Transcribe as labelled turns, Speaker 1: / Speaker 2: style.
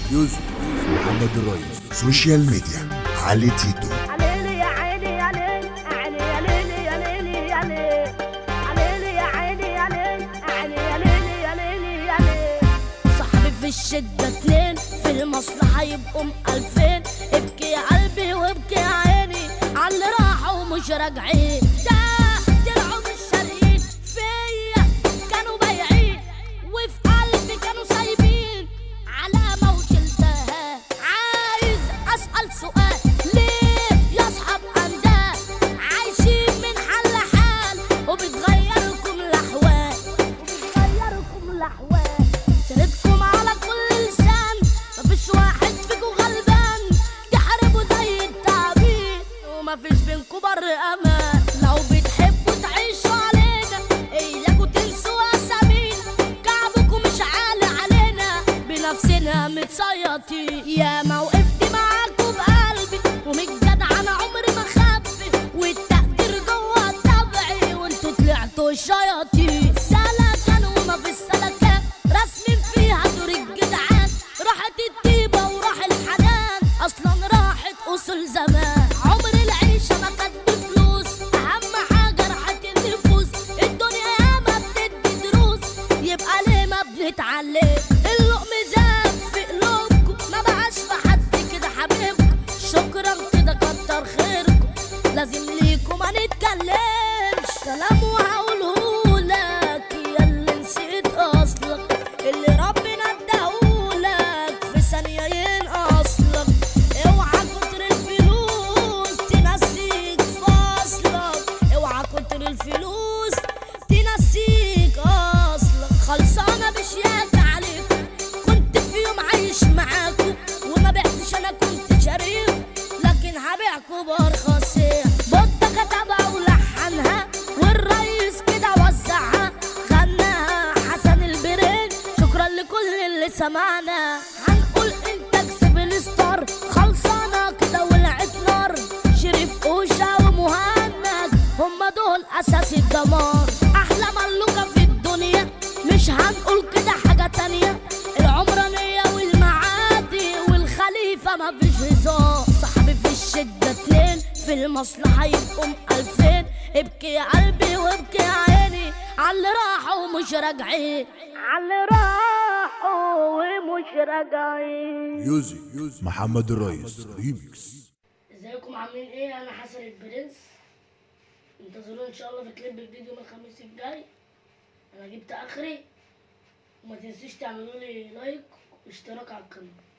Speaker 1: يوسف محمد الريس سوشيال ميديا علي تيتو
Speaker 2: عليلي يا عيني يا ليل عيني يا ليلي يا ليلي يا ليل عليلي يا عيني يا ليل عيني يا ليلي يا ليلي يا ليل صاحبي في الشدة اتنين في المصلحة يبقوا ألفين ابكي يا قلبي وابكي يا عيني عاللي راحوا ومش راجعين ده طلعوا مش شاريين فيا كانوا بايعين وفي قلبي كانوا سايبين علامة وشلتها عايز أسأل سؤال ليه يا أصحاب أنداد عايشين من حل لحال وبتغيركم الأحوال وبتغيركم الأحوال سردكم على كل لسان مفيش واحد فيكم غلبان تحاربوا زي التعبير ومفيش بينكم بر أمان لو بتحبوا تعيشوا علينا إياكوا تنسوا أسامينا كعبكم مش عالي علينا بنفسنا متصيطين يا ما وقفت معاكوا بقلبي ومن جدع أنا عمري ما خبي والتقدير جوه طبعي وانتوا طلعتوا شياطين سلكان وما في السلكان رسمين فيها دور الجدعان راحت الطيبة وراح الحنان أصلا راحت أصول زمان عمر العيشة ما كانت بفلوس أهم حاجة راحت النفوس الدنيا ياما بتدي دروس يبقى ليه ما بنتعلم اللقم زاد في قلوبكم ما بقاش في حد كده حبيبكم شكرا كده كتر خيركم لازم ليكم ما نتكلمش كلام وهقوله لك يا اللي نسيت اصلك اللي ربنا اداهولك في ثانيه ينقصلك اوعى كتر الفلوس تنسيك فاصلك اوعى كتر الفلوس تنسيك اصلك خلصانه بشياك عليكم كنت في يوم عايش معاكم وما بعتش انا كنت شريك لكن هبيعكم بارخص بطة كتبها ولحنها والرئيس كده وزعها غناها حسن البرين شكرا لكل اللي سمعنا هنقول انتاج سيفل ستار خلصانة كده ولعت نار شريف اوشا ومهند هما دول اساس الدمار احلى ملوكة في الدنيا مش هنقول كده حاجة تانية العمرانية والمعادي والخليفة مفيش هزار صاحبي في الشدة اتنين في المصلحة يبقوا ألفين ابكي يا قلبي وابكي يا عيني عاللي راحوا ومش راجعين عاللي راحوا ومش راجعين
Speaker 1: يوسف محمد الريس ريميكس
Speaker 3: ازيكم عاملين ايه انا حسن البرنس انتظرونا ان شاء الله في كليب الفيديو يوم الخميس الجاي انا جبت اخري وما تنسوش تعملوا لي لايك واشتراك على القناه